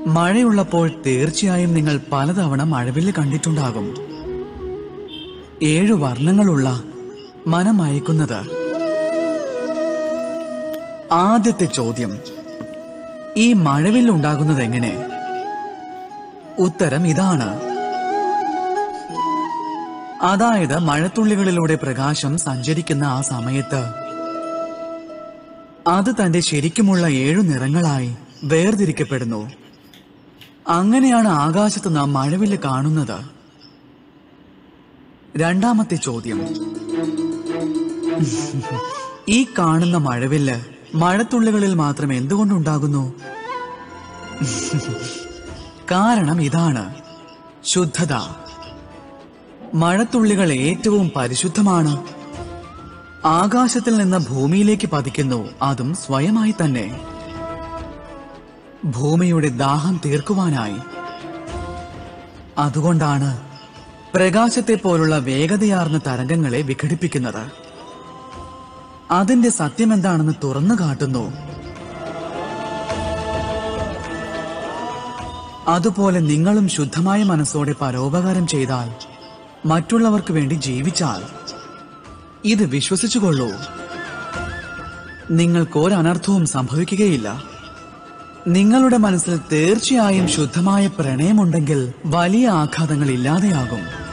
മഴയുള്ളപ്പോൾ തീർച്ചയായും നിങ്ങൾ പലതവണ മഴവില്ല് കണ്ടിട്ടുണ്ടാകും ഏഴു വർണ്ണങ്ങളുള്ള മനമയക്കുന്നത് ആദ്യത്തെ ചോദ്യം ഈ മഴവില്ലുണ്ടാകുന്നത് എങ്ങനെ ഉത്തരം ഇതാണ് അതായത് മഴത്തുള്ളികളിലൂടെ പ്രകാശം സഞ്ചരിക്കുന്ന ആ സമയത്ത് അത് തന്റെ ശരിക്കുമുള്ള ഏഴു നിറങ്ങളായി വേർതിരിക്കപ്പെടുന്നു അങ്ങനെയാണ് ആകാശത്ത് നാം മഴവില്ല് കാണുന്നത് രണ്ടാമത്തെ ചോദ്യം ഈ കാണുന്ന മഴവില്ല് മഴത്തുള്ളികളിൽ മാത്രം എന്തുകൊണ്ടുണ്ടാകുന്നു കാരണം ഇതാണ് ശുദ്ധത മഴത്തുള്ളികൾ ഏറ്റവും പരിശുദ്ധമാണ് ആകാശത്തിൽ നിന്ന് ഭൂമിയിലേക്ക് പതിക്കുന്നു അതും സ്വയമായി തന്നെ ഭൂമിയുടെ ദാഹം തീർക്കുവാനായി അതുകൊണ്ടാണ് പ്രകാശത്തെ പോലുള്ള വേഗതയാർന്ന തരംഗങ്ങളെ വിഘടിപ്പിക്കുന്നത് അതിന്റെ സത്യമെന്താണെന്ന് തുറന്നു കാട്ടുന്നു അതുപോലെ നിങ്ങളും ശുദ്ധമായ മനസ്സോടെ പരോപകാരം ചെയ്താൽ മറ്റുള്ളവർക്ക് വേണ്ടി ജീവിച്ചാൽ ഇത് വിശ്വസിച്ചുകൊള്ളൂ നിങ്ങൾക്ക് ഒരനർത്ഥവും സംഭവിക്കുകയില്ല നിങ്ങളുടെ മനസ്സിൽ തീർച്ചയായും ശുദ്ധമായ പ്രണയമുണ്ടെങ്കിൽ വലിയ ആഘാതങ്ങൾ ഇല്ലാതെയാകും